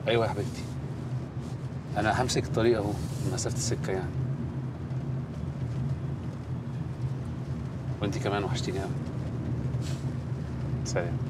ايوه يا حبيبتي انا همسك الطريق اهو مسافه السكه يعني وانت كمان وحشتيني قوي سلام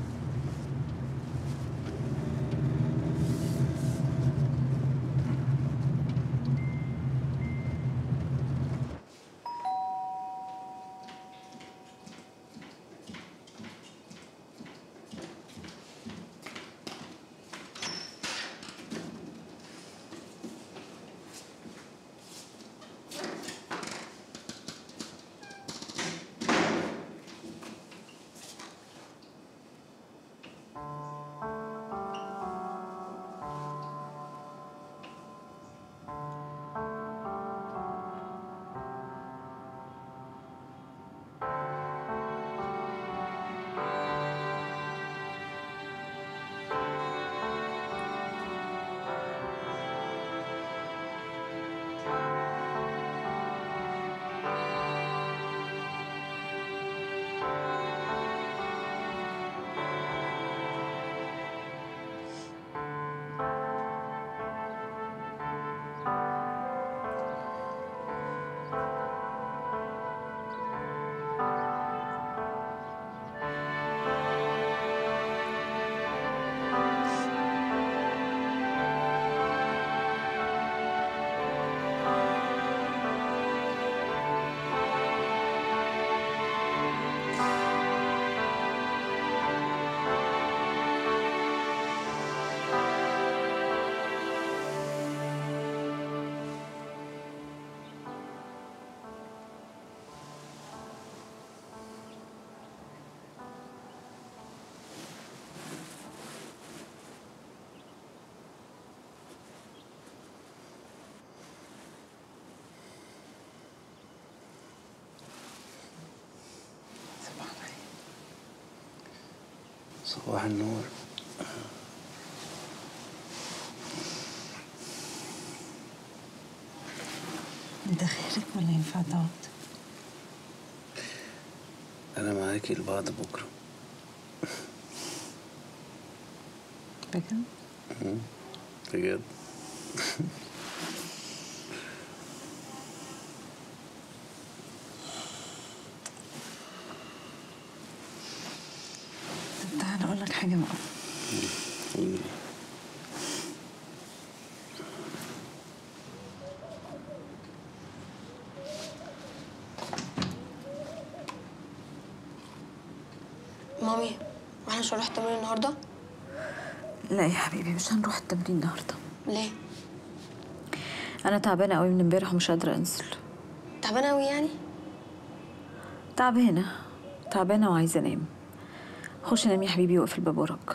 صباح النور انت خيرك ولا ينفع تقعد؟ انا معاكي لبعض بكره بجد؟ بجد طب تعالى اقول لك حاجه بقى قولي. مامي واحنا مش هنروح التمرين النهارده لا يا حبيبي مش هنروح التمرين النهارده ليه انا تعبانه قوي من امبارح ومش قادره انزل تعبانه قوي يعني تعبانه تعبانه وعايزه انام خش نام يا حبيبي واقفل الباب وراك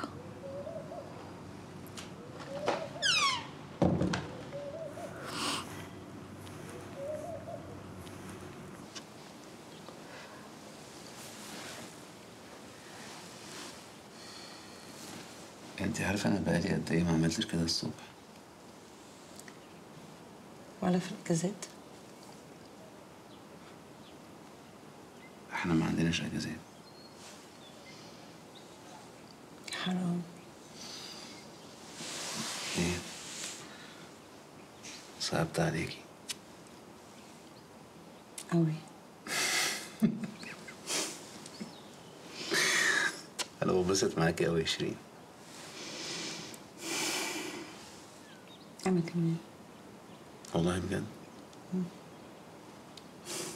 انت عارفه انا بقالي قد ايه ما عملتش كده الصبح ولا في الاجازات احنا ما عندناش اجازات حرام ليه صعبت عليكي قوي انا ببسط معاكي قوي يا شيرين انا كمان والله بجد